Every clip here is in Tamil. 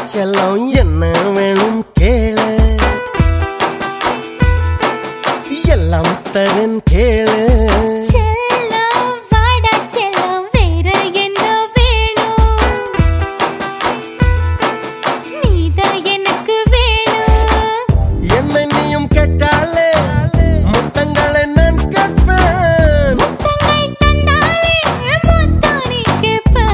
செல்லம் என்ன வேணும் கேளு எல்லாம் தரன் கேளு செல்லம் வாடா செல்லம் வேற என்ன வேணும் நீதான் எனக்கு வேணும் என்ன நீயும் கேட்டாலே முத்தங்களை நான் கேட்பேன் முத்தங்கள் தந்தாலே முத்தானே கேட்பேன்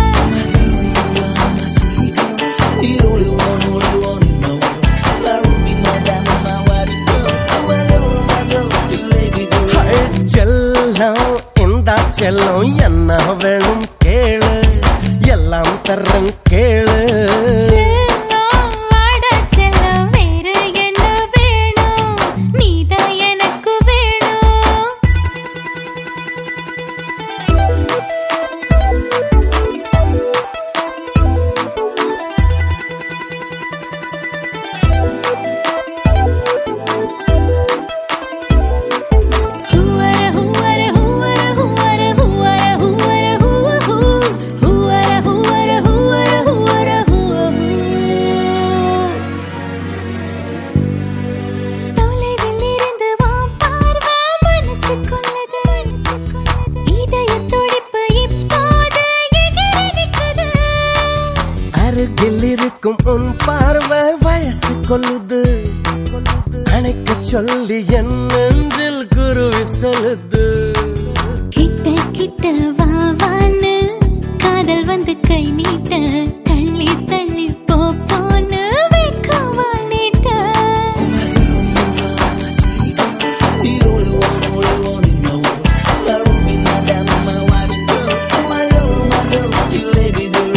The only one, only one you know. My ruby, my diamond, my white girl. My love, my love, the lady girl. Hi, செல்லம் இந்த செல்லம் என்ன வேணும் கேளு எல்லாம் தரன் கேளு செல்லம் வாடா செல்லம் வேற என்ன வேணும் நீதான் எனக்கு வேணும் ஹூவர ஹூவர ஹூவர ஹூவர ஹூவர ஹூவர ஹூவ ஹூ ஹூவர ஹூவர ஹூவர ஹூவர ஹூவ ஹூ தொலைவில் இருந்து வான் பார்வை மனசு கொள்ளது இதய துடிப்பு இப்போது எகிரி நிற்குது அருகில் இருக்கும் உன் பார்வை வயசு கொள்ளுது அணைக்க சொல்லி என் நெஞ்சில் குருவி சொல்லுது கிட்ட கிட்ட வா வான்னு காதல் வந்து கை நீட்ட தள்ளி தள்ளி போ போன்னு வெட்கவா நீட்ட The only one, only one you know. My ruby, my diamond, my white girl. My love, my love, the lady girl.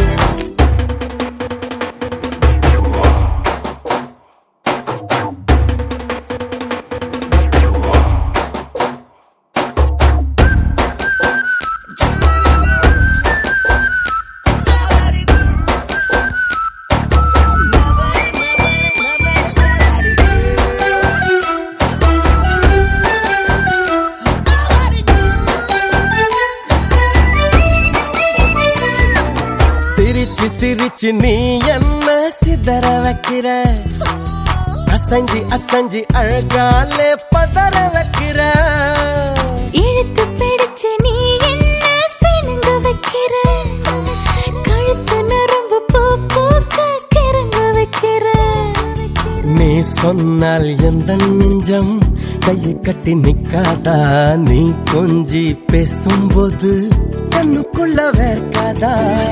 சிரிச்சு சிரிச்சு நீ என்ன சிதற வைக்கிற அசஞ்சி அசஞ்சி அழகாலே பதற வைக்கிற இழுத்து பிடிச்சு நீ என்ன சினுங்க வைக்கிற கழுத்து நரம்பு பூ பூக்க கிறங்க வைக்கிற நீ சொன்னால் எந்த நெஞ்சம் கையை கட்டி நிக்காதா நீ கொஞ்சி பேசும்போது கண்ணுக்குள்ள வேர்க்காதா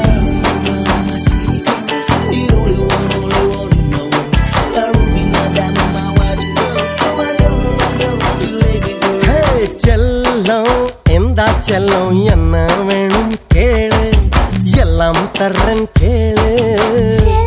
The only one, only one you know. My ruby, my diamond, my white girl. My love, my love, the lady girl. ஹே, செல்லம் எந்த செல்லம் என்ன வேணும் கேளு எல்லாம் தர்றன் கேளு செல்லம்